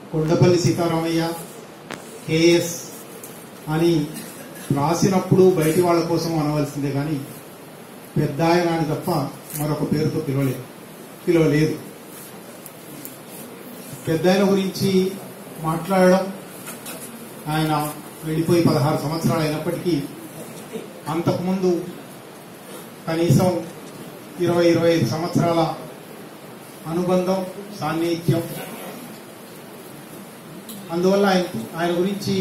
Kondapalli Sitaramayya KS అని రాసినప్పుడు బయటి వాళ్ళ కోసం అనవలసిందే కానీ పెద్ద ఆయన అని తప్ప మరొక పేరుతో పిలవలేదు పిలవలేదు పెద్ద ఆయన గురించి మాట్లాడడం ఆయన వెళ్ళిపోయి పదహారు సంవత్సరాలు అయినప్పటికీ అంతకుముందు కనీసం ఇరవై ఇరవై ఐదు సంవత్సరాల అనుబంధం సాన్నిహిత్యం అందువల్ల ఆయన ఆయన గురించి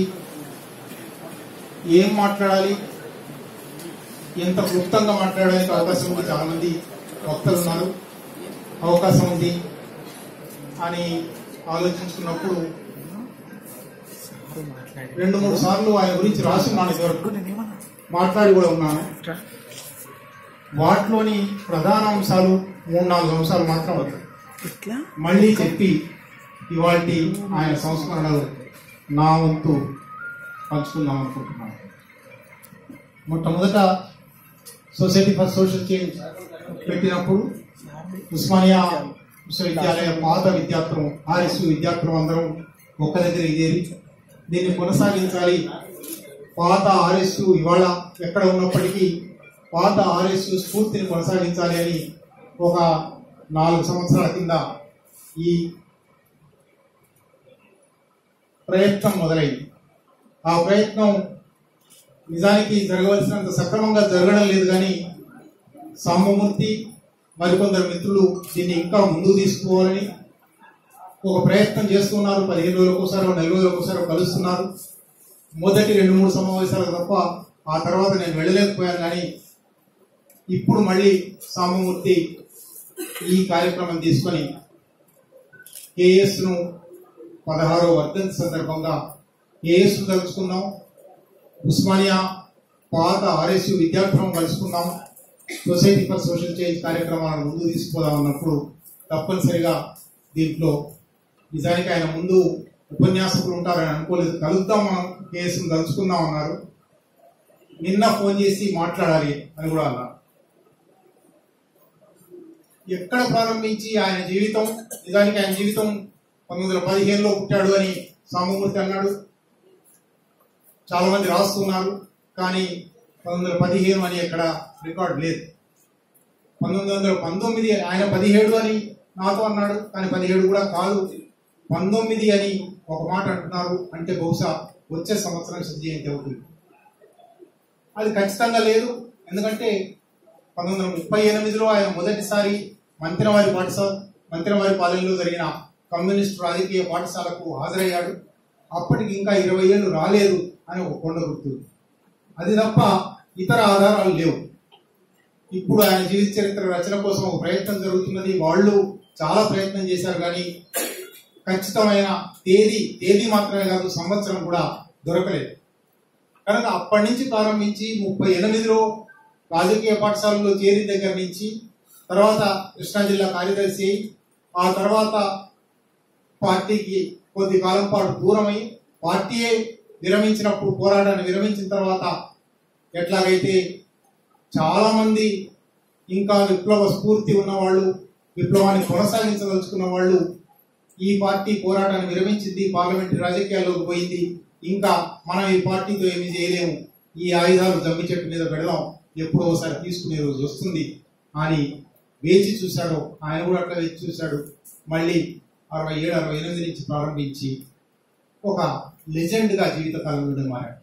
ఏం మాట్లాడాలి ఎంత క్లుప్తంగా మాట్లాడడానికి అవకాశం ఉంది చాలా మంది వక్తలు ఉన్నారు అవకాశం ఉంది అని ఆలోచించుకున్నప్పుడు రెండు మూడు సార్లు ఆయన గురించి రాసి ఉన్నాను ఇదివరకు మాట్లాడి కూడా ఉన్నాను వాటిలోని ప్రధాన అంశాలు మూడు నాలుగు అంశాలు మాత్రం మళ్ళీ చెప్పి ఇవాటి ఆయన సంస్మరణలు నా వంతు పంచుకుందాం అనుకుంటున్నాను మొట్టమొదట సొసైటీ ఫర్ సోషల్ చేంజ్ పెట్టినప్పుడు ఉస్మానియా విశ్వవిద్యాలయ పాత విద్యార్థులు ఆర్ఎస్యు విద్యార్థులు అందరం ఒక్క దగ్గర ఇదేరి దీన్ని కొనసాగించాలి పాత ఆర్ఎస్యు ఇవాళ ఎక్కడ ఉన్నప్పటికీ పాత ఆర్ఎస్యు స్ఫూర్తిని కొనసాగించాలి అని ఒక నాలుగు సంవత్సరాల కింద ఈ ప్రయత్నం మొదలైంది ఆ ప్రయత్నం నిజానికి జరగవలసినంత సక్రమంగా జరగడం లేదు కానీ సామమూర్తి మరికొందరు మిత్రులు దీన్ని ఇంకా ముందుకు తీసుకోవాలని ఒక ప్రయత్నం చేస్తున్నారు పదిహేను రోజులకు ఒకసారి నెల రోజులకు ఒకసారి కలుస్తున్నారు మొదటి రెండు మూడు సమావేశాలకు తప్ప ఆ తర్వాత నేను వెళ్ళలేకపోయాను కానీ ఇప్పుడు మళ్ళీ సామమూర్తి ఈ కార్యక్రమం తీసుకొని కేఎస్ను పదహారో వర్ధంతి సందర్భంగా కేఎస్ కలుసుకున్నాం ఉస్మానియా పాత ఆర్ఎస్యు విద్యార్థులను కలుసుకున్నాం సొసైటీ ఫర్ సోషల్ చేంజ్ కార్యక్రమాలను ముందు తీసుకుపోదాం అన్నప్పుడు తప్పనిసరిగా దీంట్లో నిజానికి ఆయన ముందు ఉపన్యాసకులు ఉంటారని అనుకోలేదు కలుద్దాం మనం కేసును కలుసుకుందాం అన్నారు నిన్న ఫోన్ చేసి మాట్లాడాలి అని కూడా అన్నారు ఎక్కడ ప్రారంభించి ఆయన జీవితం నిజానికి ఆయన జీవితం పంతొమ్మిది వందల పదిహేనులో పుట్టాడు అని సామమూర్తి అన్నాడు చాలా మంది రాస్తున్నారు కానీ పంతొమ్మిది వందల పదిహేను అని ఎక్కడ రికార్డ్ లేదు పంతొమ్మిది వందల పంతొమ్మిది ఆయన పదిహేడు అని నాతో అన్నాడు కానీ పదిహేడు కూడా కాదు పంతొమ్మిది అని ఒక మాట అంటున్నారు అంటే బహుశా వచ్చే సంవత్సరం శుద్ధి జయంతి అవుతుంది అది ఖచ్చితంగా లేదు ఎందుకంటే పంతొమ్మిది వందల ముప్పై ఎనిమిదిలో ఆయన మొదటిసారి మంత్రివారి పాఠశాల మంత్రివారి పాలనలో జరిగిన కమ్యూనిస్ట్ రాజకీయ పాఠశాలకు హాజరయ్యాడు అప్పటికి ఇంకా ఇరవై ఏళ్ళు రాలేదు అని ఒక కొండ గుర్తు అది తప్ప ఇతర ఆధారాలు లేవు ఇప్పుడు ఆయన జీవిత చరిత్ర రచన కోసం ఒక ప్రయత్నం జరుగుతున్నది వాళ్ళు చాలా ప్రయత్నం చేశారు కానీ ఖచ్చితమైన తేదీ తేదీ మాత్రమే కాదు సంవత్సరం కూడా దొరకలేదు కనుక అప్పటి నుంచి ప్రారంభించి ముప్పై ఎనిమిదిలో రాజకీయ పాఠశాలలో చేరిన దగ్గర నుంచి తర్వాత కృష్ణా జిల్లా కార్యదర్శి అయి, ఆ తర్వాత పార్టీకి కొద్ది కాలం పాటు దూరమై పార్టీయే విరమించినప్పుడు పోరాటాన్ని విరమించిన తర్వాత ఎట్లాగైతే చాలా మంది ఇంకా విప్లవ స్ఫూర్తి ఉన్నవాళ్ళు విప్లవాన్ని కొనసాగించదలుచుకున్న వాళ్ళు ఈ పార్టీ పోరాటాన్ని విరమించింది పార్లమెంటరీ రాజకీయాల్లోకి పోయింది ఇంకా మనం ఈ పార్టీతో ఏమీ చేయలేము ఈ ఆయుధాలు జమ్మి చెట్టు మీద పెడదాం ఎప్పుడో ఒకసారి తీసుకునే రోజు వస్తుంది అని వేచి చూశాడు ఆయన కూడా అట్లా వేచి చూశాడు మళ్ళీ అరవై ఏడు అరవై ఎనిమిది నుంచి ప్రారంభించి ఒక లెజెండ్ గా జీవితకాలంలో మారాడు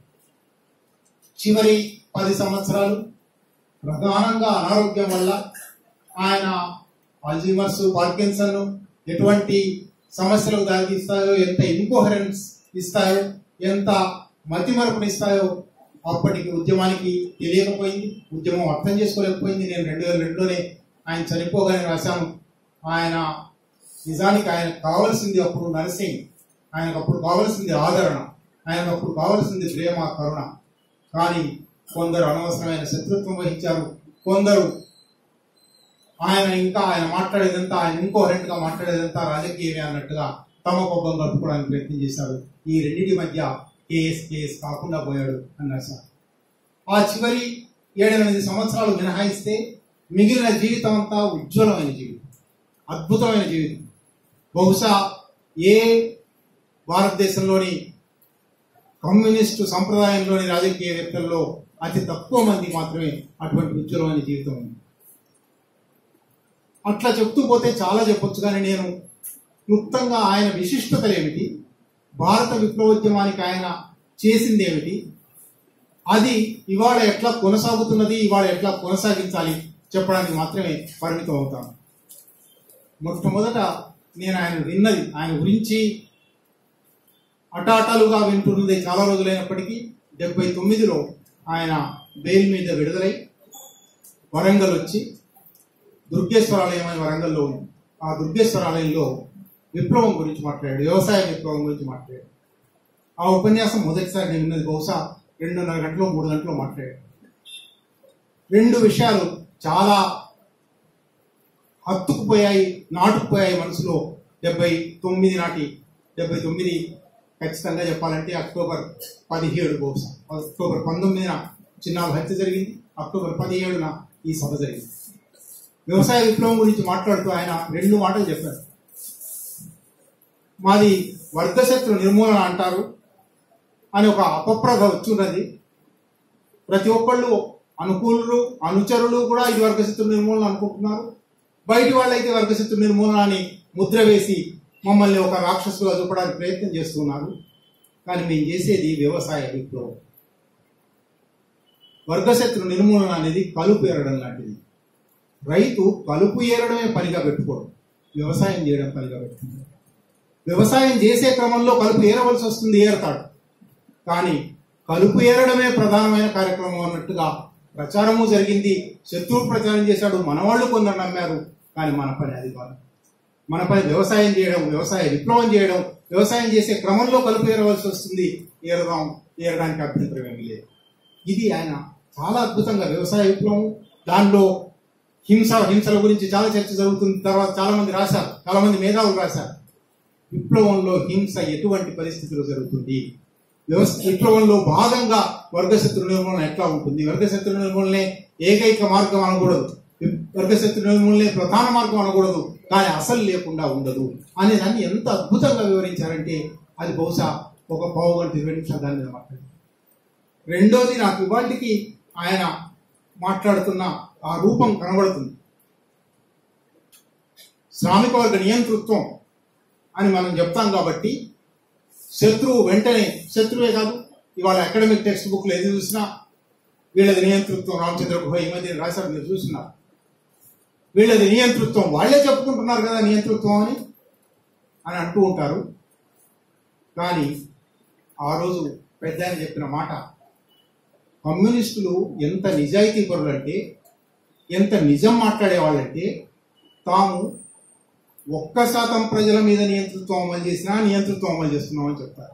చివరి పది సంవత్సరాలు ప్రధానంగా అనారోగ్యం వల్ల ఆయన ఆల్జీమర్స్ పార్కిన్సన్ ఎటువంటి సమస్యలకు దారితీస్తాయో ఎంత ఇన్కోహరెన్స్ ఇస్తాయో ఎంత మతిమరుపునిస్తాయో అప్పటికి ఉద్యమానికి తెలియకపోయింది ఉద్యమం అర్థం చేసుకోలేకపోయింది నేను రెండు వేల రెండులోనే ఆయన చనిపోగానే రాశాను ఆయన నిజానికి ఆయనకు కావాల్సింది అప్పుడు నర్సింగ్ ఆయనకు అప్పుడు కావాల్సింది ఆదరణ ఆయనకు అప్పుడు కావాల్సింది ప్రేమ కరుణ కానీ కొందరు అనవసరమైన శత్రుత్వం వహించారు కొందరు ఆయన ఇంకా ఆయన మాట్లాడేదంతా ఆయన ఇంకోరెంట్ గా మాట్లాడేదంతా రాజకీయమే అన్నట్టుగా తమ కొబ్బం కలుపుకోవడానికి ప్రయత్నం చేశారు ఈ రెండింటి మధ్య కేఎస్ కేఎస్ కాకుండా పోయాడు అన్నారు సార్ ఆ చివరి ఏడెనిమిది సంవత్సరాలు మినహాయిస్తే మిగిలిన జీవితం అంతా ఉజ్వలమైన జీవితం అద్భుతమైన జీవితం బహుశా ఏ భారతదేశంలోని కమ్యూనిస్టు సంప్రదాయంలోని రాజకీయవేత్తల్లో అతి తక్కువ మంది మాత్రమే అటువంటి ఉజ్వలమైన జీవితం ఉంది అట్లా చెప్తూ పోతే చాలా చెప్పొచ్చు కానీ నేను క్లుప్తంగా ఆయన విశిష్టతలు ఏమిటి భారత విప్లవోద్యమానికి ఆయన చేసింది ఏమిటి అది ఇవాళ ఎట్లా కొనసాగుతున్నది ఇవాళ ఎట్లా కొనసాగించాలి చెప్పడానికి మాత్రమే పరిమితం అవుతాను మొట్టమొదట నేను ఆయన విన్నది ఆయన గురించి అటాటాలుగా వింటున్నది చాలా రోజులైనప్పటికీ డెబ్బై తొమ్మిదిలో ఆయన బెయిల్ మీద విడుదలై వరంగల్ వచ్చి దుర్గేశ్వరాలయం అని వరంగల్లో ఉంది ఆ దుర్గేశ్వరాలయంలో విప్లవం గురించి మాట్లాడాడు వ్యవసాయ విప్లవం గురించి మాట్లాడాడు ఆ ఉపన్యాసం మొదటిసారి నేను విన్నది బహుశా రెండున్నర గంటలు మూడు గంటలు మాట్లాడాడు రెండు విషయాలు చాలా హత్తుకుపోయాయి నాటుకుపోయాయి మనసులో డెబ్బై తొమ్మిది నాటి డెబ్బై తొమ్మిది ఖచ్చితంగా చెప్పాలంటే అక్టోబర్ పదిహేడు బహుశా అక్టోబర్ పంతొమ్మిదిన చిన్నాల హత్య జరిగింది అక్టోబర్ పదిహేడున ఈ సభ జరిగింది వ్యవసాయ విప్లవం గురించి మాట్లాడుతూ ఆయన రెండు మాటలు చెప్పారు మాది వర్గశత్రు నిర్మూలన అంటారు అని ఒక అపప్రథ వచ్చున్నది ప్రతి ఒక్కళ్ళు అనుకూలులు అనుచరులు కూడా ఇది వర్గశత్రు నిర్మూలన అనుకుంటున్నారు బయటి వాళ్ళైతే వర్గశత్రు నిర్మూలన అని ముద్ర వేసి మమ్మల్ని ఒక రాక్షసుగా చూపడానికి ప్రయత్నం చేస్తున్నారు కానీ మేము చేసేది వ్యవసాయ విప్లవం వర్గశత్రు నిర్మూలన అనేది కలుపు ఏరడం లాంటిది రైతు కలుపు ఏరడమే పనిగా పెట్టుకోడు వ్యవసాయం చేయడం పనిగా పెట్టుకుంటాడు వ్యవసాయం చేసే క్రమంలో కలుపు ఏరవలసి వస్తుంది ఏరతాడు కానీ కలుపు ఏరడమే ప్రధానమైన కార్యక్రమం అన్నట్టుగా ప్రచారము జరిగింది శత్రువు ప్రచారం చేశాడు మనవాళ్ళు కొందరు నమ్మారు కానీ మన పని అది కాదు మన పని వ్యవసాయం చేయడం వ్యవసాయ విప్లవం చేయడం వ్యవసాయం చేసే క్రమంలో కలుపు ఏరవలసి వస్తుంది ఏరదాం ఏరడానికి అభ్యంతరం ఏమీ లేదు ఇది ఆయన చాలా అద్భుతంగా వ్యవసాయ విప్లవం దానిలో హింస హింసల గురించి చాలా చర్చ జరుగుతుంది తర్వాత చాలా మంది రాశారు చాలా మంది మేధావులు రాశారు విప్లవంలో హింస ఎటువంటి పరిస్థితుల్లో జరుగుతుంది వ్యవస్థ విప్లవంలో భాగంగా వర్గశత్రు నిర్మూలన ఎట్లా ఉంటుంది వర్గశత్రు నిర్మూలనే ఏకైక మార్గం అనకూడదు వర్గశత్రు నిర్మూలనే ప్రధాన మార్గం అనకూడదు కానీ అసలు లేకుండా ఉండదు అనే దాన్ని ఎంత అద్భుతంగా వివరించారంటే అది బహుశా ఒక పావు గంట ఇరవై నిమిషాలు దాని మీద మాట్లాడారు రెండోది నాకు ఇవాటికి ఆయన మాట్లాడుతున్న ఆ రూపం కనబడుతుంది శ్రామిక వర్గ నియంతృత్వం అని మనం చెప్తాం కాబట్టి శత్రువు వెంటనే శత్రువే కాదు ఇవాళ అకాడమిక్ టెక్స్ట్ బుక్లో ఏది చూసినా వీళ్ళది నియంతృత్వం రామచంద్ర గుహ ఈ మధ్య రాశారు మీరు చూస్తున్నారు వీళ్ళది నియంతృత్వం వాళ్ళే చెప్పుకుంటున్నారు కదా నియంతృత్వం అని అని అంటూ ఉంటారు కానీ ఆ రోజు పెద్ద ఆయన చెప్పిన మాట కమ్యూనిస్టులు ఎంత నిజాయితీ పరులంటే ఎంత నిజం మాట్లాడేవాళ్ళంటే తాము ఒక్క శాతం ప్రజల మీద నియంతృత్వం అమలు చేసినా నియంతృత్వం అమలు చేస్తున్నామని చెప్తారు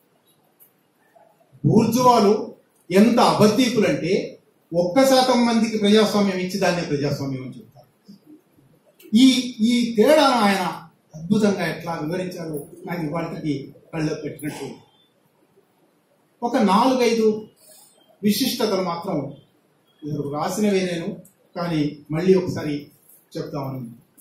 బూర్జువాలు ఎంత అబద్ధీకులంటే ఒక్క శాతం మందికి ప్రజాస్వామ్యం ఇచ్చి దాన్నే ప్రజాస్వామ్యం అని చెప్తారు ఈ ఈ తేడాను ఆయన అద్భుతంగా ఎట్లా వివరించారో నాకు ఇవాళకి కళ్ళలో పెట్టినట్టు ఒక నాలుగైదు విశిష్టతలు మాత్రం ఇద్దరు రాసినవే నేను కానీ మళ్ళీ ఒకసారి చెప్తామని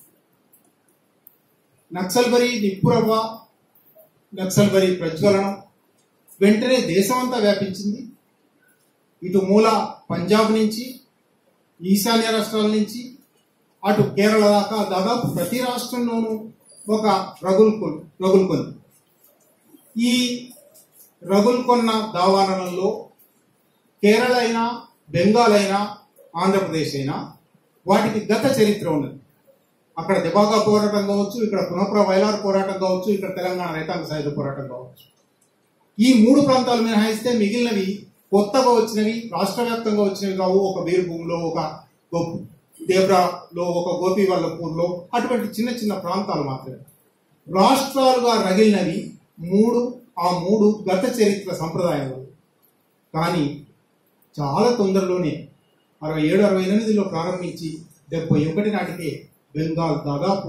నక్సల్బరి నిప్పురవ్వ నక్సల్బరి ప్రజ్వలనం వెంటనే దేశమంతా వ్యాపించింది ఇటు మూల పంజాబ్ నుంచి ఈశాన్య రాష్ట్రాల నుంచి అటు కేరళ దాకా దాదాపు ప్రతి రాష్ట్రంలోనూ ఒక రగులుకొన్ రగులుకొంది ఈ రగులుకొన్న దావానలలో కేరళ అయినా బెంగాల్ అయినా ఆంధ్రప్రదేశ్ అయినా వాటికి గత చరిత్ర ఉన్నది అక్కడ దిబాగా పోరాటం కావచ్చు ఇక్కడ పునఃప్ర వైలార్ పోరాటం కావచ్చు ఇక్కడ తెలంగాణ రైతాంగ సాయుధ పోరాటం కావచ్చు ఈ మూడు ప్రాంతాలు మినహాయిస్తే మిగిలినవి కొత్తగా వచ్చినవి రాష్ట్ర వ్యాప్తంగా వచ్చినవి కావు ఒక వీరభూమిలో ఒక గోపు దేబ్రాలో ఒక గోపీవల్లపూర్లో అటువంటి చిన్న చిన్న ప్రాంతాలు మాత్రమే రాష్ట్రాలుగా రగిలినవి మూడు ఆ మూడు గత చరిత్ర సంప్రదాయాలు కానీ చాలా తొందరలోనే అరవై ఏడు అరవై ఎనిమిదిలో ప్రారంభించి డెబ్బై ఒకటి నాటికే బెంగాల్ దాదాపు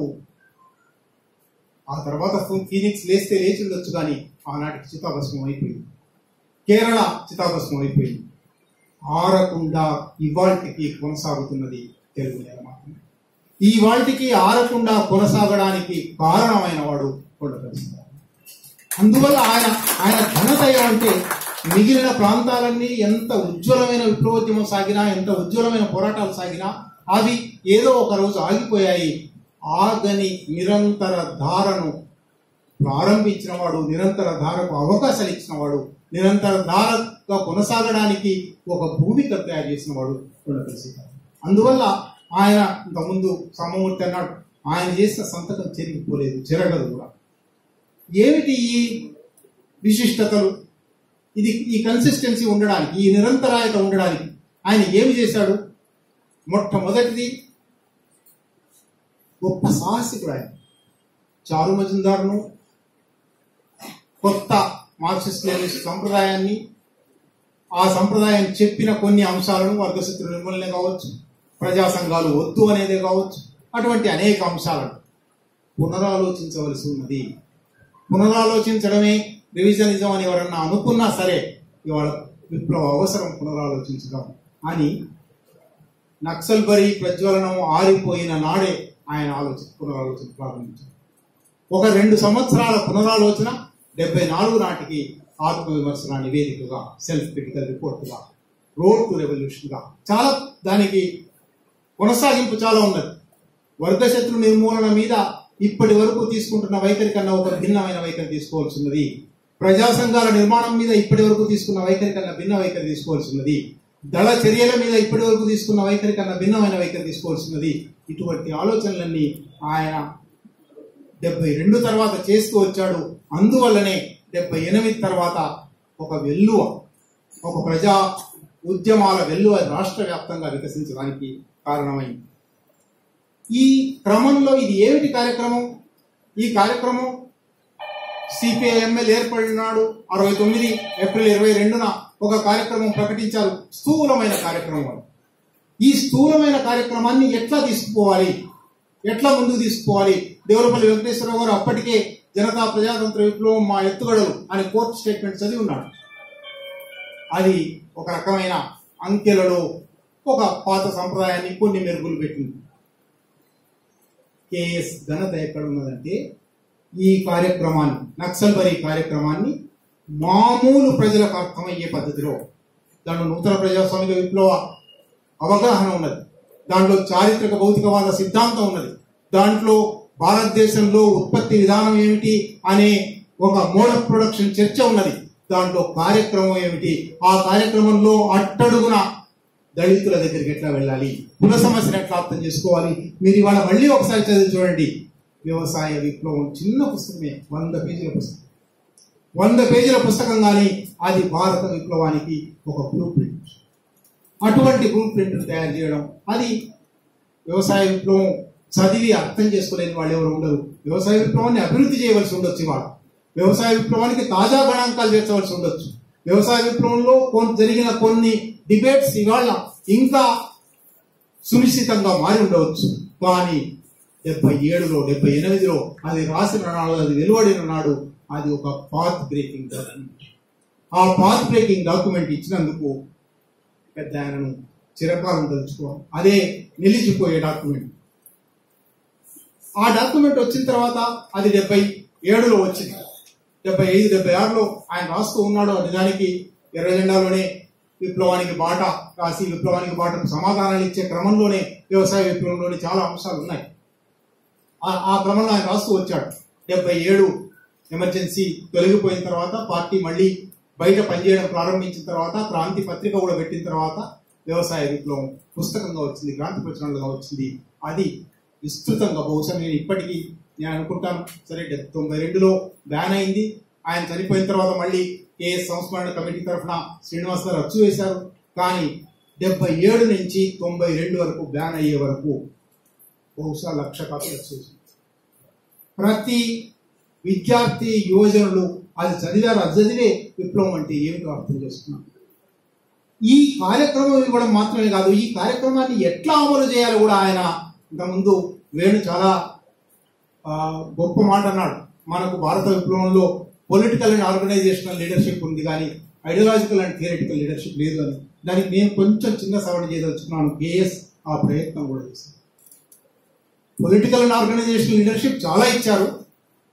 ఆ తర్వాత ఫీనిక్స్ లేస్తే లేచి ఉండొచ్చు కానీ ఆనాటికి చితాభస్మం అయిపోయింది కేరళ చితాభస్మం అయిపోయింది ఆరకుండా ఇవాల్టికి కొనసాగుతున్నది తెలుగు నేల మాత్రమే ఈ వాటికి ఆరకుండా కొనసాగడానికి కారణమైన వాడు కొండ అందువల్ల ఆయన ఆయన ఘనత ఏమంటే మిగిలిన ప్రాంతాలన్నీ ఎంత ఉజ్వలమైన విప్లవోద్యమం సాగినా ఎంత ఉజ్వలమైన పోరాటాలు సాగినా అవి ఏదో ఒక రోజు ఆగిపోయాయి ఆగని నిరంతర ధారను ప్రారంభించిన వాడు నిరంతర ధారకు అవకాశాలు ఇచ్చిన వాడు నిరంతర ధారగా కొనసాగడానికి ఒక భూమిక తయారు చేసిన వాడు కొండపల్లి అందువల్ల ఆయన ఇంతకుముందు సమమూర్తి అన్నాడు ఆయన చేసిన సంతకం చెరిగిపోలేదు చెరగదు కూడా ఏమిటి ఈ విశిష్టతలు ఇది ఈ కన్సిస్టెన్సీ ఉండడానికి ఈ నిరంతరాయత ఉండడానికి ఆయన ఏమి చేశాడు మొట్టమొదటిది గొప్ప సాహసికుడు ఆయన చారు మజుందార్ను కొత్త మార్క్సిస్ట్ లెనిస్ట్ సంప్రదాయాన్ని ఆ సంప్రదాయం చెప్పిన కొన్ని అంశాలను వర్గశత్రు నిర్మూలనే కావచ్చు ప్రజా సంఘాలు వద్దు అనేదే కావచ్చు అటువంటి అనేక అంశాలను పునరాలోచించవలసి ఉన్నది పునరాలోచించడమే రివిజనిజం అని ఎవరన్నా అనుకున్నా సరే ఇవాళ విప్లవ అవసరం పునరాలోచించడం అని నక్సల్బరీ ప్రజ్వలనం ఆరిపోయిన నాడే ఆయన ఆలోచన పునరాలోచన ప్రారంభించారు ఒక రెండు సంవత్సరాల పునరాలోచన డెబ్బై నాలుగు నాటికి ఆత్మ విమర్శన నివేదికగా సెల్ఫ్ క్రిటికల్ రిపోర్ట్గా రోడ్ టు రెవల్యూషన్గా చాలా దానికి కొనసాగింపు చాలా ఉన్నది వర్గశత్రు నిర్మూలన మీద ఇప్పటి వరకు తీసుకుంటున్న వైఖరి కన్నా ఒక భిన్నమైన వైఖరి తీసుకోవాల్సి ఉన్నది ప్రజా సంఘాల నిర్మాణం మీద ఇప్పటి వరకు తీసుకున్న వైఖరి కన్నా భిన్న వైఖరి తీసుకోవాల్సి ఉన్నది దళ చర్యల మీద ఇప్పటి వరకు తీసుకున్న వైఖరి కన్నా భిన్నమైన వైఖరి తీసుకోవాల్సి ఉన్నది ఇటువంటి ఆలోచనలన్నీ ఆయన డెబ్బై రెండు తర్వాత చేస్తూ వచ్చాడు అందువల్లనే డెబ్బై ఎనిమిది తర్వాత ఒక వెల్లువ ఒక ప్రజా ఉద్యమాల వెల్లువ రాష్ట్ర వ్యాప్తంగా వికసించడానికి కారణమైంది ఈ క్రమంలో ఇది ఏమిటి కార్యక్రమం ఈ కార్యక్రమం సిపిఐఎంఎల్ ఏర్పడినాడు అరవై తొమ్మిది ఏప్రిల్ ఇరవై రెండున ఒక కార్యక్రమం ప్రకటించారు స్థూలమైన కార్యక్రమం అది. ఈ స్థూలమైన కార్యక్రమాన్ని ఎట్లా తీసుకుపోవాలి ఎట్లా ముందుకు తీసుకుపోవాలి దేవులపల్లి వెంకటేశ్వరరావు గారు అప్పటికే జనతా ప్రజాతంత్ర విప్లవం మా ఎత్తుగడలు అని కోర్టు స్టేట్మెంట్ చదివి ఉన్నాడు అది ఒక రకమైన అంకెలలో ఒక పాత సంప్రదాయాన్ని కొన్ని మెరుగులు పెట్టింది కేఎస్ ఘనత ఎక్కడ ఉన్నదంటే ఈ కార్యక్రమాన్ని నక్సల్బరీ కార్యక్రమాన్ని మామూలు ప్రజలకు అర్థమయ్యే పద్ధతిలో దాంట్లో నూతన ప్రజాస్వామిక విప్లవ అవగాహన ఉన్నది దాంట్లో చారిత్రక భౌతికవాద సిద్ధాంతం ఉన్నది దాంట్లో భారతదేశంలో ఉత్పత్తి విధానం ఏమిటి అనే ఒక మోడ్ ఆఫ్ ప్రొడక్షన్ చర్చ ఉన్నది దాంట్లో కార్యక్రమం ఏమిటి ఆ కార్యక్రమంలో అట్టడుగున దళితుల దగ్గరికి ఎట్లా వెళ్ళాలి కుల సమస్యను ఎట్లా అర్థం చేసుకోవాలి మీరు ఇవాళ మళ్ళీ ఒకసారి చదివి చూడండి వ్యవసాయ విప్లవం చిన్న పుస్తకమే వంద పేజీల పుస్తకం వంద పేజీల పుస్తకం కానీ అది భారత విప్లవానికి ఒక బ్లూ ప్రింట్ అటువంటి బ్లూ ప్రింట్ తయారు చేయడం అది వ్యవసాయ విప్లవం చదివి అర్థం చేసుకోలేని వాళ్ళు ఎవరు ఉండరు వ్యవసాయ విప్లవాన్ని అభివృద్ధి చేయవలసి ఉండొచ్చు ఇవాళ వ్యవసాయ విప్లవానికి తాజా గణాంకాలు చేర్చవలసి ఉండొచ్చు వ్యవసాయ విప్లవంలో కొన్- జరిగిన కొన్ని డిబేట్స్ ఇవాళ ఇంకా సునిశ్చితంగా మారి ఉండవచ్చు కానీ డెబ్బై ఏడులో డెబ్బై ఎనిమిదిలో అది రాసిన నాడు అది వెలువడిన నాడు అది ఒక పాత్ బ్రేకింగ్ డాక్యుమెంట్ ఆ పాత్ బ్రేకింగ్ డాక్యుమెంట్ ఇచ్చినందుకు పెద్ద ఆయనను చిరకాలం తలుచుకోవాలి అదే నిలిచిపోయే డాక్యుమెంట్ ఆ డాక్యుమెంట్ వచ్చిన తర్వాత అది డెబ్బై ఏడులో వచ్చింది డెబ్బై ఐదు డెబ్బై ఆరులో ఆయన రాస్తూ ఉన్నాడు నిజానికి ఎర్ర జెండాలోనే విప్లవానికి బాట రాసి విప్లవానికి బాటకు సమాధానాలు ఇచ్చే క్రమంలోనే వ్యవసాయ విప్లవంలోని చాలా అంశాలు ఉన్నాయి ఆ- ఆ క్రమంలో ఆయన రాస్తూ వచ్చాడు డెబ్బై ఏడు ఎమర్జెన్సీ తొలగిపోయిన తర్వాత పార్టీ మళ్ళీ బయట పనిచేయడం ప్రారంభించిన తర్వాత క్రాంతి పత్రిక కూడా పెట్టిన తర్వాత వ్యవసాయ విప్లవం పుస్తకంగా వచ్చింది క్రాంతి ప్రచురణలుగా వచ్చింది అది విస్తృతంగా బహుశా నేను ఇప్పటికీ నేను అనుకుంటాను సరే డెబ్- తొంభై రెండులో బ్యాన్ అయింది ఆయన చనిపోయిన తర్వాత మళ్ళీ కేఎస్ సంస్మరణ కమిటీ తరఫున శ్రీనివాస్ గారు అచ్చు వేశారు కానీ డెబ్బై ఏడు నుంచి తొంభై రెండు వరకు బ్యాన్ అయ్యే వరకు బహుశా లక్ష కాపీలు వచ్చేసింది ప్రతి విద్యార్థి యువజనులు అది చదివారు అది చదివే విప్లవం అంటే ఏమిటో అర్థం చేసుకున్నాం ఈ కార్యక్రమం ఇవ్వడం మాత్రమే కాదు ఈ కార్యక్రమాన్ని ఎట్లా అమలు చేయాలో కూడా ఆయన ఇంతకుముందు వేణు చాలా ఆ, గొప్ప మాట అన్నాడు మనకు భారత విప్లవంలో పొలిటికల్ అండ్ ఆర్గనైజేషనల్ లీడర్షిప్ ఉంది కానీ ఐడియాలజికల్ అండ్ థియరిటికల్ లీడర్షిప్ లేదు అని దానికి నేను కొంచెం చిన్న సవరణ చేయదలుచుకున్నాను కేఎస్ ఆ ప్రయత్నం కూడా చేశాను పొలిటికల్ అండ్ ఆర్గనైజేషనల్ లీడర్షిప్ చాలా ఇచ్చారు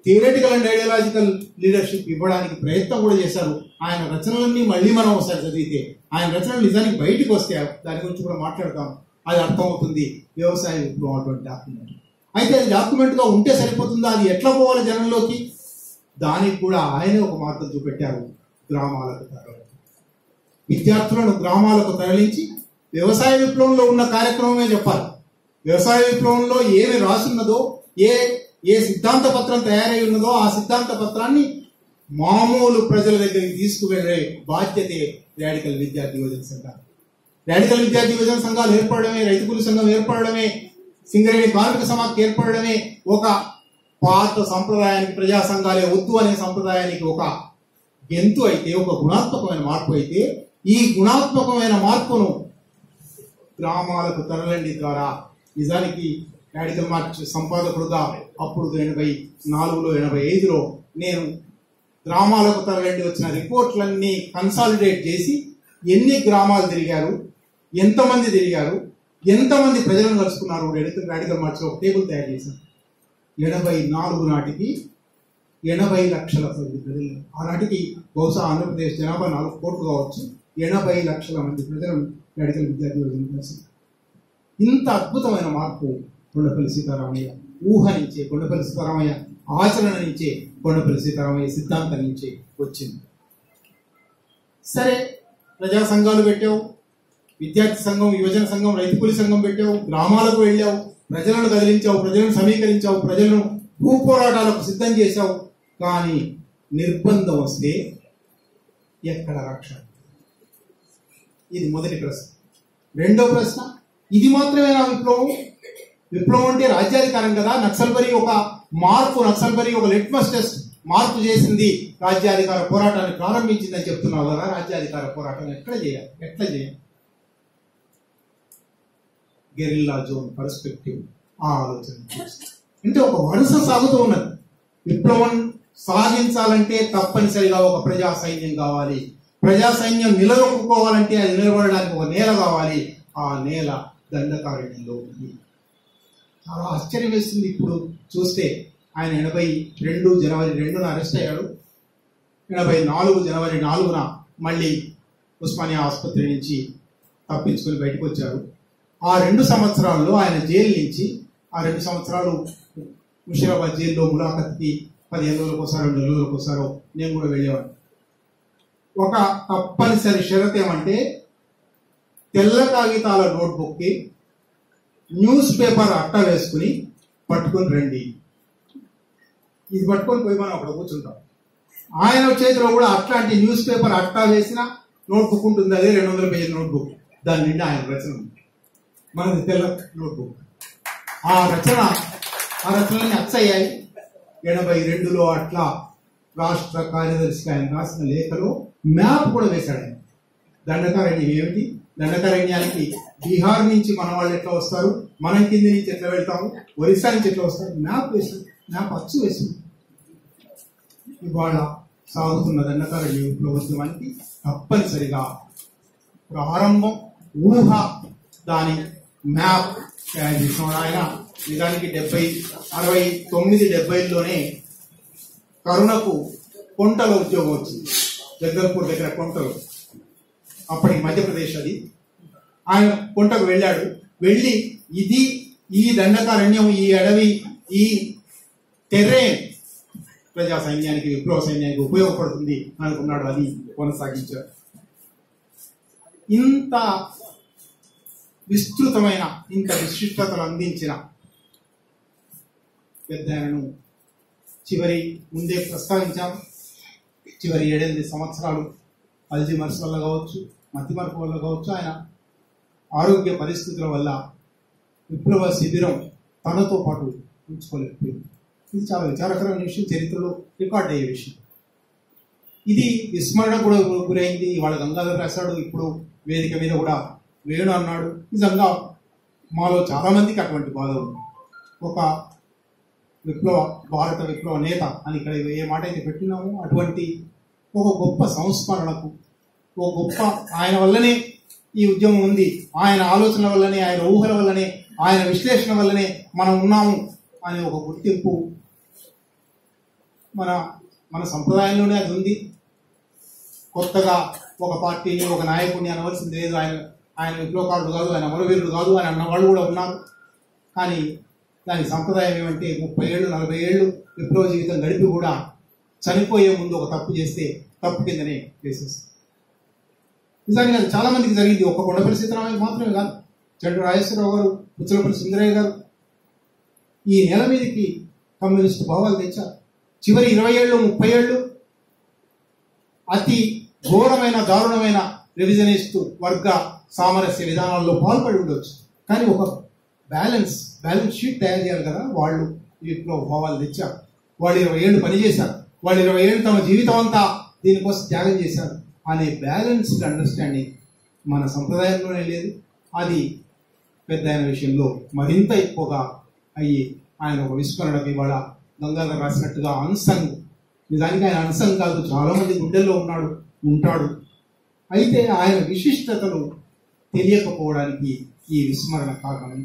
థియరటికల్ అండ్ ఐడియాలజికల్ లీడర్షిప్ ఇవ్వడానికి ప్రయత్నం కూడా చేశారు ఆయన రచనలన్నీ మళ్ళీ మనం ఒకసారి చదివితే ఆయన రచనలు నిజానికి బయటికి వస్తే దాని గురించి కూడా మాట్లాడతాం అది అర్థమవుతుంది వ్యవసాయ విప్లవం అటువంటి డాక్యుమెంట్ అయితే అది డాక్యుమెంట్ గా ఉంటే సరిపోతుందా అది ఎట్లా పోవాలి జనంలోకి దానికి కూడా ఆయనే ఒక మార్గం చూపెట్టారు గ్రామాలకు తరలి విద్యార్థులను గ్రామాలకు తరలించి వ్యవసాయ విప్లవంలో ఉన్న కార్యక్రమమే చెప్పాలి వ్యవసాయ విప్లవంలో ఏమి రాసున్నదో ఏ ఏ సిద్ధాంత పత్రం తయారై ఉన్నదో ఆ సిద్ధాంత పత్రాన్ని మామూలు ప్రజల దగ్గరికి తీసుకువెళ్ళే బాధ్యతే రాడికల్ విద్యార్థి యువజన సంఘాలు రాడికల్ విద్యార్థి యువజన సంఘాలు ఏర్పడమే రైతు కూలి సంఘం ఏర్పడమే సింగరేణి కార్మిక సమాఖ్య ఏర్పడమే ఒక పాత సంప్రదాయానికి ప్రజా సంఘాలే వద్దు అనే సంప్రదాయానికి ఒక గెంతు అయితే ఒక గుణాత్మకమైన మార్పు అయితే ఈ గుణాత్మకమైన మార్పును గ్రామాలకు తరలండి ద్వారా నిజానికి రాడికల్ మార్చ్ సంపాదకుడుగా అప్పుడు ఎనభై నాలుగులో ఎనభై ఐదులో నేను గ్రామాలకు తరలండి వచ్చిన రిపోర్ట్లన్నీ కన్సాలిడేట్ చేసి ఎన్ని గ్రామాలు తిరిగారు ఎంతమంది తిరిగారు ఎంతమంది ప్రజలను కలుసుకున్నారు రాడికల్ రాడికల్ మార్చ్లో ఒక టేబుల్ తయారు చేశాను ఎనభై నాలుగు నాటికి ఎనభై లక్షల మంది ప్రజలు ఆనాటికి బహుశా ఆంధ్రప్రదేశ్ జనాభా నాలుగు కోట్లు కావచ్చు ఎనభై లక్షల మంది ప్రజలను మెడికల్ విద్యార్థి యోజన కలిసి ఇంత అద్భుతమైన మార్పు కొండపల్లి సీతారామయ్య ఊహ నుంచే కొండపల్లి సీతారామయ్య ఆచరణ నుంచే కొండపల్లి సీతారామయ్య సిద్ధాంతం నుంచే వచ్చింది సరే ప్రజా సంఘాలు పెట్టావు విద్యార్థి సంఘం యువజన సంఘం రైతు కూలి సంఘం పెట్టావు గ్రామాలకు వెళ్ళావు ప్రజలను కదిలించావు ప్రజలను సమీకరించావు ప్రజలను భూ పోరాటాలకు సిద్ధం చేశావు కానీ నిర్బంధం వస్తే ఎక్కడ రక్షణ ఇది మొదటి ప్రశ్న రెండో ప్రశ్న ఇది మాత్రమే నా విప్లవం విప్లవం అంటే రాజ్యాధికారం కదా నక్సల్బరి ఒక మార్పు నక్సల్బరి ఒక లిట్మస్ టెస్ట్ మార్పు చేసింది రాజ్యాధికార పోరాటాన్ని ప్రారంభించిందని చెప్తున్నావు కదా రాజ్యాధికార పోరాటం ఎక్కడ చేయాలి ఎట్లా చేయాలి గెరిల్లా జోన్ పర్స్పెక్టివ్ ఆ ఆలోచన అంటే ఒక వరుస సాగుతూ ఉన్నది విప్లవం సాధించాలంటే తప్పనిసరిగా ఒక ప్రజా సైన్యం కావాలి ప్రజా సైన్యం నిలదొక్కుకోవాలంటే అది నిలబడడానికి ఒక నేల కావాలి ఆ నేల దండకారణ్యంలో ఉంది చాలా ఆశ్చర్యం వేస్తుంది ఇప్పుడు చూస్తే ఆయన ఎనభై రెండు జనవరి రెండున అరెస్ట్ అయ్యాడు ఎనభై నాలుగు జనవరి నాలుగున మళ్ళీ ఉస్మానియా ఆసుపత్రి నుంచి తప్పించుకొని బయటకు వచ్చారు ఆ రెండు సంవత్సరాల్లో ఆయన జైలు నుంచి ఆ రెండు సంవత్సరాలు ముషీరాబాద్ జైల్లో ములాఖత్కి పదిహేను రోజులకు ఒకసారో నెల రోజులకు ఒకసారో నేను కూడా వెళ్ళేవాడిని ఒక తప్పనిసరి షరత్ ఏమంటే తెల్ల కాగితాల నోట్బుక్కి న్యూస్ పేపర్ అట్ట వేసుకుని పట్టుకొని రండి ఇది పట్టుకొని పోయి మనం అక్కడ కూర్చుంటాం ఆయన చేతిలో కూడా అట్లాంటి న్యూస్ పేపర్ అట్టా వేసిన నోట్బుక్ ఉంటుంది అదే రెండు వందల పేజీల నోట్బుక్ దాని నిండా ఆయన రచన ఉంది మనది తెల్ల నోట్బుక్ ఆ రచన ఆ రచనలన్నీ అచ్చయ్యాయి ఎనభై రెండులో అట్లా రాష్ట్ర కార్యదర్శిగా ఆయన రాసిన లేఖలో మ్యాప్ కూడా వేశాడు ఆయన దండకారణ్యం ఏమిటి దండకారణ్యానికి బీహార్ నుంచి మన వాళ్ళు ఎట్లా వస్తారు మనం కింది నుంచి ఎట్లా వెళ్తాము ఒరిస్సా నుంచి ఎట్లా వస్తారు మ్యాప్ వేసాడు మ్యాప్ అచ్చు వేసింది ఇవాళ సాగుతున్న దండకారణ్య విప్లవోద్యమానికి తప్పనిసరిగా ప్రారంభం ఊహ దాని మ్యాప్ తయారు చేసిన ఆయన నిజానికి డెబ్బై అరవై తొమ్మిది డెబ్బైలోనే కరుణకు కొంటలో ఉద్యోగం వచ్చింది జగల్పూర్ దగ్గర కొంటలో అప్పటికి మధ్యప్రదేశ్ అది ఆయన కొంటకు వెళ్ళాడు వెళ్ళి ఇది ఈ దండకారణ్యం ఈ అడవి ఈ టెర్రేన్ ప్రజా సైన్యానికి విప్లవ సైన్యానికి ఉపయోగపడుతుంది అనుకున్నాడు అది కొనసాగించాడు ఇంత విస్తృతమైన ఇంత విశిష్టతలు అందించిన పెద్దను చివరి ముందే ప్రస్తావించాం చివరి ఏడెనిమిది సంవత్సరాలు అల్జిమర్స్ వల్ల కావచ్చు మతిమరుపు వల్ల కావచ్చు ఆయన ఆరోగ్య పరిస్థితుల వల్ల విప్లవ శిబిరం తనతో పాటు ఉంచుకోలేకపోయింది ఇది చాలా విచారకరమైన విషయం చరిత్రలో రికార్డ్ అయ్యే విషయం ఇది విస్మరణ కూడా గురైంది వాళ్ళ గంగాధర్ రాశాడు ఇప్పుడు వేదిక మీద కూడా వేణు అన్నాడు నిజంగా మాలో చాలా మందికి అటువంటి బాధ ఉంది ఒక విప్లవ భారత విప్లవ నేత అని ఇక్కడ ఏ మాట అయితే పెట్టినామో అటువంటి ఒక గొప్ప సంస్మరణకు ఒక గొప్ప ఆయన వల్లనే ఈ ఉద్యమం ఉంది ఆయన ఆలోచన వల్లనే ఆయన ఊహల వల్లనే ఆయన విశ్లేషణ వల్లనే మనం ఉన్నాము అనే ఒక గుర్తింపు మన మన సంప్రదాయంలోనే అది ఉంది కొత్తగా ఒక పార్టీని ఒక నాయకుడిని అనవలసింది లేదు ఆయన ఆయన విప్లవకారుడు కాదు ఆయన అమరవీరుడు కాదు అని అన్న వాళ్ళు కూడా ఉన్నారు కానీ దాని సంప్రదాయం ఏమంటే ముప్పై ఏళ్ళు నలభై ఏళ్ళు విప్లవ జీవితం గడిపి కూడా చనిపోయే ముందు ఒక తప్పు చేస్తే తప్పు కిందనే వేసేస్తారు నిజానికి అది చాలా మందికి జరిగింది ఒక్క కొండపల్లి సీతారామయ్య మాత్రమే కాదు చెడ్డు రాజేశ్వరరావు గారు పుచ్చలపల్లి సుందరయ్య గారు ఈ నెల మీదకి కమ్యూనిస్టు భావాలు తెచ్చారు చివరి ఇరవై ఏళ్ళు ముప్పై ఏళ్ళు అతి ఘోరమైన దారుణమైన రివిజనిస్టు వర్గ సామరస్య విధానాల్లో పాల్పడి ఉండొచ్చు కానీ ఒక బ్యాలెన్స్ బ్యాలెన్స్ షీట్ తయారు చేయాలి కదా వాళ్ళు విప్లవ భావాలు తెచ్చారు వాళ్ళు ఇరవై ఏళ్ళు పనిచేశారు వాళ్ళు ఇరవై ఏళ్ళు తమ జీవితం అంతా దీనికోసం త్యాగం చేశారు అనే బ్యాలెన్స్డ్ అండర్స్టాండింగ్ మన సంప్రదాయంలోనే లేదు అది పెద్ద ఆయన విషయంలో మరింత ఎక్కువగా అయ్యి ఆయన ఒక విస్మరణకు ఇవాళ గంగాధర్ రాసినట్టుగా అన్సంగ్ నిజానికి ఆయన అన్సంగ్ కాదు చాలా మంది గుండెల్లో ఉన్నాడు ఉంటాడు అయితే ఆయన విశిష్టతలు తెలియకపోవడానికి ఈ విస్మరణ కారణం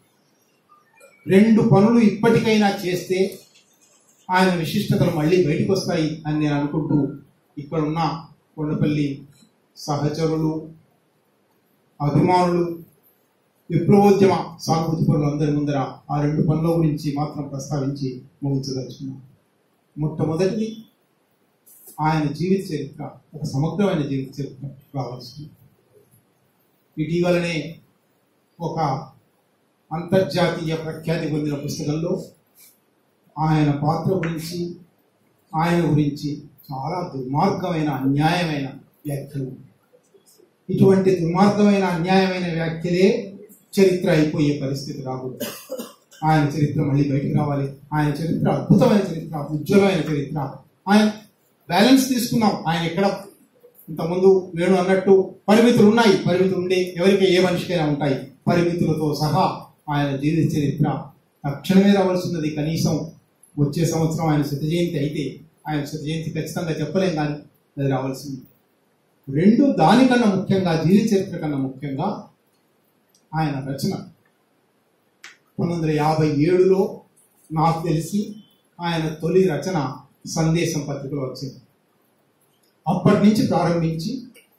రెండు పనులు ఇప్పటికైనా చేస్తే ఆయన విశిష్టతలు మళ్ళీ బయటకు వస్తాయి అని నేను అనుకుంటూ ఇక్కడున్న కొండపల్లి సహచరులు అభిమానులు విప్లవోద్యమ సానుభూతి పనులు అందరి ముందర ఆ రెండు పనుల గురించి మాత్రం ప్రస్తావించి ముగించదలుచుకున్నాను మొట్టమొదటిది ఆయన జీవిత చరిత్ర ఒక సమగ్రమైన జీవిత చరిత్ర రావాల్సింది ఇటీవలనే ఒక అంతర్జాతీయ ప్రఖ్యాతి పొందిన పుస్తకంలో ఆయన పాత్ర గురించి ఆయన గురించి చాలా దుర్మార్గమైన అన్యాయమైన వ్యాఖ్యలు ఇటువంటి దుర్మార్గమైన అన్యాయమైన వ్యాఖ్యలే చరిత్ర అయిపోయే పరిస్థితి రాకూడదు ఆయన చరిత్ర మళ్ళీ బయటికి రావాలి ఆయన చరిత్ర అద్భుతమైన చరిత్ర ఉజ్వలమైన చరిత్ర ఆయన బ్యాలెన్స్ తీసుకున్నాం ఆయన ఎక్కడ ఇంతకుముందు వేణు అన్నట్టు పరిమితులు ఉన్నాయి పరిమితులు ఉండే ఎవరికి ఏ మనిషికైనా ఉంటాయి పరిమితులతో సహా ఆయన జీవిత చరిత్ర తక్షణమే రావాల్సిన్నది కనీసం వచ్చే సంవత్సరం ఆయన శత జయంతి అయితే ఆయన శత జయంతి ఖచ్చితంగా చెప్పలేం కానీ అది రావాల్సింది రెండు దానికన్నా ముఖ్యంగా జీవిత చరిత్ర కన్నా ముఖ్యంగా ఆయన రచన పంతొమ్మిది వందల యాభై ఏడులో నాకు తెలిసి ఆయన తొలి రచన సందేశం పత్రికలో వచ్చింది అప్పటి నుంచి ప్రారంభించి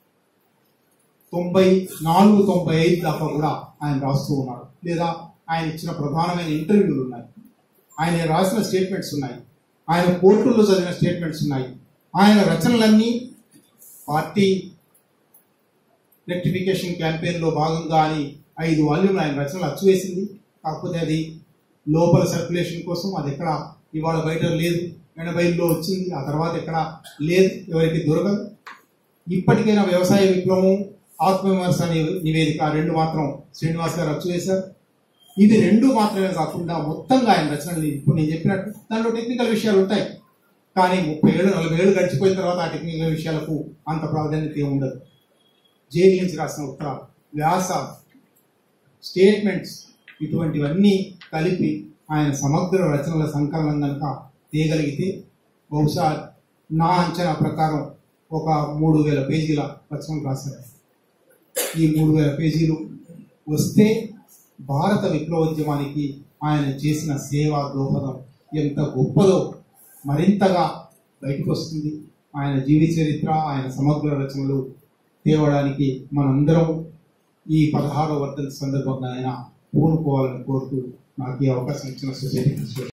తొంభై నాలుగు తొంభై ఐదు దాకా కూడా ఆయన రాస్తూ ఉన్నాడు లేదా ఆయన ఇచ్చిన ప్రధానమైన ఇంటర్వ్యూలు ఉన్నాయి ఆయన రాసిన స్టేట్మెంట్స్ ఉన్నాయి ఆయన కోర్టుల్లో చదివిన స్టేట్మెంట్స్ ఉన్నాయి ఆయన రచనలన్నీ పార్టీ రెక్టిఫికేషన్ క్యాంపెయిన్లో భాగంగా అని ఐదు వాల్యూమ్లు ఆయన రచనలు అచ్చువేసింది కాకపోతే అది లోపల సర్క్యులేషన్ కోసం అది ఎక్కడ ఇవాళ బయట లేదు ఎనభైలో వచ్చింది ఆ తర్వాత ఎక్కడ లేదు ఎవరికి దొరకదు ఇప్పటికైనా వ్యవసాయ విప్లవం ఆత్మవిమర్శ అనే నివేదిక ఆ రెండు మాత్రం శ్రీనివాస్ గారు అచ్చు వేశారు ఇది రెండు మాత్రమే కాకుండా మొత్తంగా ఆయన రచనలు ఇప్పుడు నేను చెప్పినట్టు దాంట్లో టెక్నికల్ విషయాలు ఉంటాయి కానీ ముప్పై ఏళ్ళు నలభై ఏళ్ళు గడిచిపోయిన తర్వాత ఆ టెక్నికల్ విషయాలకు అంత ప్రాధాన్యత ఏమి ఉండదు జైలు నుంచి రాసిన ఉత్తరాలు వ్యాస స్టేట్మెంట్స్ ఇటువంటివన్నీ కలిపి ఆయన సమగ్ర రచనల సంకలనం కనుక తీయగలిగితే బహుశా నా అంచనా ప్రకారం ఒక మూడు వేల పేజీల రచనలు రాశారు ఈ మూడు వేల పేజీలు వస్తే భారత విప్లవోద్యమానికి ఆయన చేసిన సేవా దోహదం ఎంత గొప్పదో మరింతగా బయటకు వస్తుంది ఆయన జీవిత చరిత్ర ఆయన సమగ్ర రచనలు తేవడానికి మనందరం ఈ పదహారవ వర్ధంతి సందర్భంగా ఆయన పూనుకోవాలని కోరుతూ నాకు ఈ అవకాశం ఇచ్చిన సొసైటీ